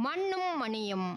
மண்ணும் மணியும்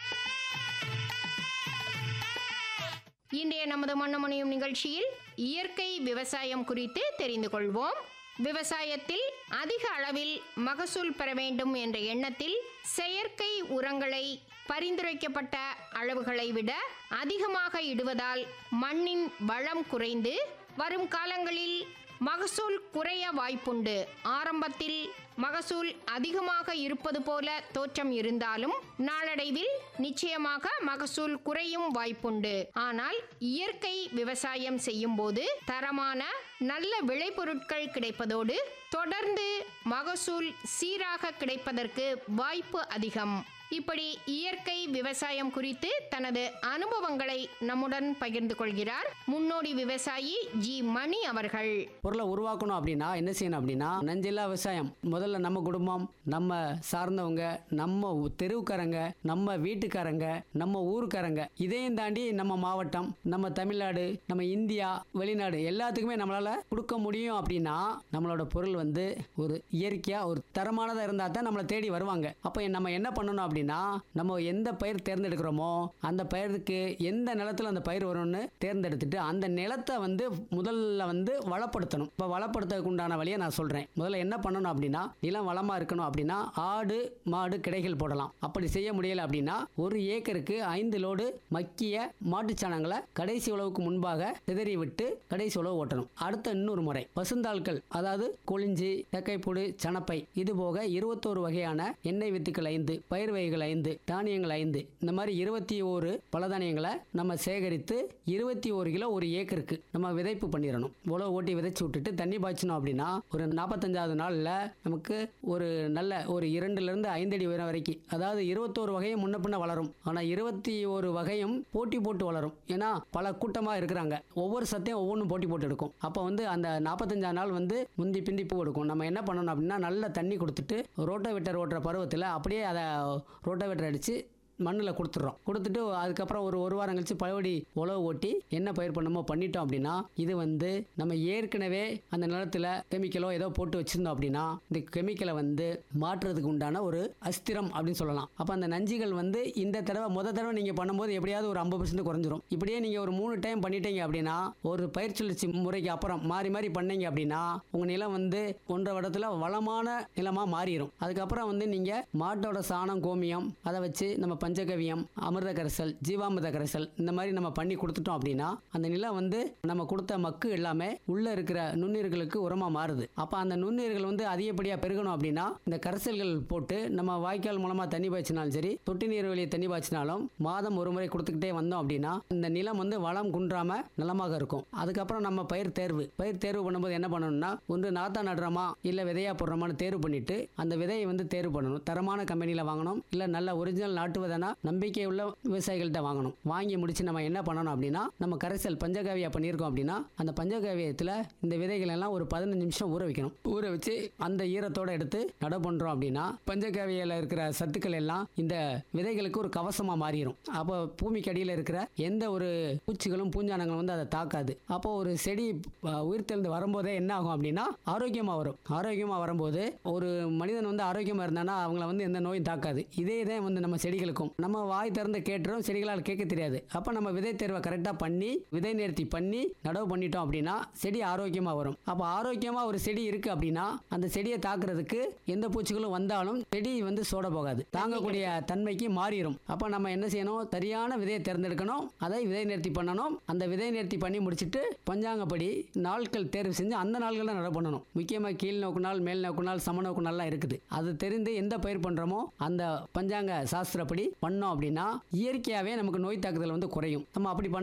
இன்றைய நமது மண்ணுமணியும் நிகழ்ச்சியில் இயற்கை விவசாயம் குறித்து தெரிந்து கொள்வோம் விவசாயத்தில் அதிக அளவில் மகசூல் பெற வேண்டும் என்ற எண்ணத்தில் செயற்கை உரங்களை பரிந்துரைக்கப்பட்ட அளவுகளை விட அதிகமாக இடுவதால் மண்ணின் வளம் குறைந்து வரும் காலங்களில் மகசூல் குறைய வாய்ப்புண்டு ஆரம்பத்தில் மகசூல் அதிகமாக இருப்பது போல தோற்றம் இருந்தாலும் நாளடைவில் நிச்சயமாக மகசூல் குறையும் வாய்ப்புண்டு ஆனால் இயற்கை விவசாயம் செய்யும்போது தரமான நல்ல விளைபொருட்கள் கிடைப்பதோடு தொடர்ந்து மகசூல் சீராக கிடைப்பதற்கு வாய்ப்பு அதிகம் இப்படி இயற்கை விவசாயம் குறித்து தனது அனுபவங்களை நம்முடன் பகிர்ந்து கொள்கிறார் முன்னோடி விவசாயி ஜி மணி அவர்கள் பொருளை உருவாக்கணும் அப்படின்னா என்ன செய்யணும் அப்படின்னா நஞ்சில்லா விவசாயம் முதல்ல நம்ம குடும்பம் நம்ம சார்ந்தவங்க நம்ம ஊ- தெருவுக்காரங்க நம்ம வீட்டுக்காரங்க நம்ம ஊருக்காரங்க இதையும் தாண்டி நம்ம மாவட்டம் நம்ம தமிழ்நாடு நம்ம இந்தியா வெளிநாடு எல்லாத்துக்குமே நம்மளால கொடுக்க முடியும் அப்படின்னா நம்மளோட பொருள் வந்து ஒரு இயற்கையா ஒரு தரமானதாக இருந்தால் தான் நம்மளை தேடி வருவாங்க அப்போ நம்ம என்ன பண்ணணும் அப்படின்னா நம்ம எந்த பயிர் தேர்ந்தெடுக்கிறோமோ அந்த பயிருக்கு எந்த நிலத்துல அந்த பயிர் வரும்னு தேர்ந்தெடுத்துட்டு அந்த நிலத்தை வந்து முதல்ல வந்து வளப்படுத்தணும் இப்போ வளப்படுத்துறதுக்கு உண்டான வழியை நான் சொல்றேன் முதல்ல என்ன பண்ணணும் அப்படின்னா நிலம் வளமா இருக்கணும் அப்படின்னா ஆடு மாடு கிடைகள் போடலாம் அப்படி செய்ய முடியல அப்படின்னா ஒரு ஏக்கருக்கு ஐந்து லோடு மக்கிய மாட்டுச்சாணங்களை கடைசி உழவுக்கு முன்பாக சிதறி விட்டு கடைசி உழவு ஓட்டணும் அடுத்த இன்னொரு முறை பசுந்தாள்கள் அதாவது கொளிஞ்சி தக்கைப்புடு சணப்பை இது போக இருபத்தோரு வகையான எண்ணெய் வித்துக்கள் ஐந்து பயிர் வகைகள் ஐந்து தானியங்கள் ஐந்து இந்த மாதிரி இருபத்தி ஓரு பலதானியங்களை நம்ம சேகரித்து இருபத்தி ஒரு கிலோ ஒரு ஏக்கருக்கு நம்ம விதைப்பு பண்ணிடணும் உழவு ஓட்டி விதைச்சு விட்டுட்டு தண்ணி பாய்ச்சணும் அப்படின்னா ஒரு நாற்பத்தஞ்சாவது நாளில் நமக்கு ஒரு நல்ல ஒரு இரண்டுலேருந்து ஐந்தடி உயரம் வரைக்கும் அதாவது இருபத்தோரு வகையும் முன்ன பின்ன வளரும் ஆனால் இருபத்தி ஒரு வகையும் போட்டி போட்டு வளரும் ஏன்னா பல கூட்டமாக இருக்கிறாங்க ஒவ்வொரு சத்தையும் ஒவ்வொன்றும் போட்டி போட்டு எடுக்கும் அப்போ வந்து அந்த நாற்பத்தஞ்சாம் நாள் வந்து முந்தி பிந்தி பூ எடுக்கும் நம்ம என்ன பண்ணணும் அப்படின்னா நல்ல தண்ணி கொடுத்துட்டு ரோட்டோவேட்டர் ஓட்டுற பருவத்தில் அப்படியே அதை ரோட்டோவேட்டர் அடித்து மண்ணில் கொடுத்துட்றோம் கொடுத்துட்டு அதுக்கப்புறம் ஒரு ஒரு வாரம் கழிச்சு பழவடி உழவு ஓட்டி என்ன பயிர் பண்ணுமோ பண்ணிட்டோம் அப்படின்னா இது வந்து நம்ம ஏற்கனவே அந்த நிலத்தில் கெமிக்கலோ ஏதோ போட்டு வச்சிருந்தோம் அப்படின்னா இந்த கெமிக்கலை வந்து மாற்றுறதுக்கு உண்டான ஒரு அஸ்திரம் அப்படின்னு சொல்லலாம் அப்போ அந்த நஞ்சுகள் வந்து இந்த தடவை முத தடவை நீங்கள் பண்ணும்போது எப்படியாவது ஒரு ஐம்பது பர்சன்ட் குறைஞ்சிரும் இப்படியே நீங்கள் ஒரு மூணு டைம் பண்ணிட்டீங்க அப்படின்னா ஒரு பயிர் சுழற்சி முறைக்கு அப்புறம் மாறி மாறி பண்ணீங்க அப்படின்னா உங்கள் நிலம் வந்து ஒன்றரை வருடத்தில் வளமான நிலமாக மாறிடும் அதுக்கப்புறம் வந்து நீங்கள் மாட்டோட சாணம் கோமியம் அதை வச்சு நம்ம பஞ்சகவியம் அமிர்த கரைசல் ஜீவாமிர்த கரைசல் இந்த மாதிரி நம்ம பண்ணி கொடுத்துட்டோம் அப்படின்னா அந்த நிலம் வந்து நம்ம கொடுத்த மக்கு எல்லாமே உள்ள இருக்கிற நுண்ணுயிர்களுக்கு உரமா மாறுது அப்ப அந்த நுண்ணுயிர்கள் வந்து அதிகப்படியா பெருகணும் அப்படின்னா இந்த கரைசல்கள் போட்டு நம்ம வாய்க்கால் மூலமா தண்ணி பாய்ச்சினாலும் சரி தொட்டி நீர் வழியை தண்ணி பாய்ச்சினாலும் மாதம் ஒரு முறை கொடுத்துக்கிட்டே வந்தோம் அப்படின்னா இந்த நிலம் வந்து வளம் குன்றாம நலமாக இருக்கும் அதுக்கப்புறம் நம்ம பயிர் தேர்வு பயிர் தேர்வு பண்ணும்போது என்ன பண்ணணும்னா ஒன்று நாத்தா நடுறோமா இல்ல விதையா போடுறோமான்னு தேர்வு பண்ணிட்டு அந்த விதையை வந்து தேர்வு பண்ணணும் தரமான கம்பெனியில் வாங்கணும் இல்ல நல்ல ஒரிஜினல் நாட்டு விதைனா நம்பிக்கை உள்ள விவசாயிகள்கிட்ட வாங்கணும் வாங்கி முடிச்சு நம்ம என்ன பண்ணணும் அப்படின்னா நம்ம கரைசல் பஞ்சகாவியா பண்ணியிருக்கோம் அப்படின்னா அந்த பஞ்சகாவியத்தில் இந்த விதைகள் எல்லாம் ஒரு பதினஞ்சு நிமிஷம் ஊற வைக்கணும் ஊற வச்சு அந்த ஈரத்தோட எடுத்து நடவு பண்றோம் அப்படின்னா பஞ்சகாவியில் இருக்கிற சத்துக்கள் எல்லாம் இந்த விதைகளுக்கு ஒரு கவசமா மாறிடும் அப்போ பூமிக்கு அடியில் இருக்கிற எந்த ஒரு பூச்சிகளும் பூஞ்சானங்களும் வந்து அதை தாக்காது அப்போ ஒரு செடி அஹ், உயிர்த்தெழுந்து வரும்போதே என்ன ஆகும் அப்படின்னா ஆரோக்கியமா வரும் ஆரோக்கியமா வரும்போது ஒரு மனிதன் வந்து ஆரோக்கியமா இருந்தானா அவங்கள வந்து எந்த நோயும் தாக்காது இதே தான் வந்து நம்ம செடிகளுக்கும் நம்ம வாய் திறந்து கேட்டுறோம் செடிகளால் கேட்க தெரியாது அப்போ நம்ம விதை தேர்வை கரெக்டாக பண்ணி விதை நேர்த்தி பண்ணி நடவு பண்ணிட்டோம் அப்படின்னா செடி ஆரோக்கியமா வரும் அப்போ ஆரோக்கியமா ஒரு செடி இருக்கு அப்படின்னா அந்த செடியை தாக்குறதுக்கு எந்த பூச்சிகளும் வந்தாலும் செடி வந்து சோட போகாது தாங்கக்கூடிய தன்மைக்கு மாறிடும் அப்போ நம்ம என்ன செய்யணும் சரியான விதையை தேர்ந்தெடுக்கணும் அதை விதை நேர்த்தி பண்ணணும் அந்த விதை நேர்த்தி பண்ணி முடிச்சிட்டு பஞ்சாங்கப்படி நாட்கள் தேர்வு செஞ்சு அந்த நாள்களில் நடவு பண்ணணும் முக்கியமாக கீழ் நோக்கு நாள் மேல் நோக்கு நாள் சம நோக்கு நாள்லாம் இருக்குது அது தெரிந்து எந்த பயிர் பண்ணுறோமோ அந்த பஞ்சாங்க சாஸ்திரப்படி பண்ணோம் அப்படின்னா இயற்கையாகவே நமக்கு நோய் தாக்குதல் வந்து குறையும் நம்ம அப்படி பண்ண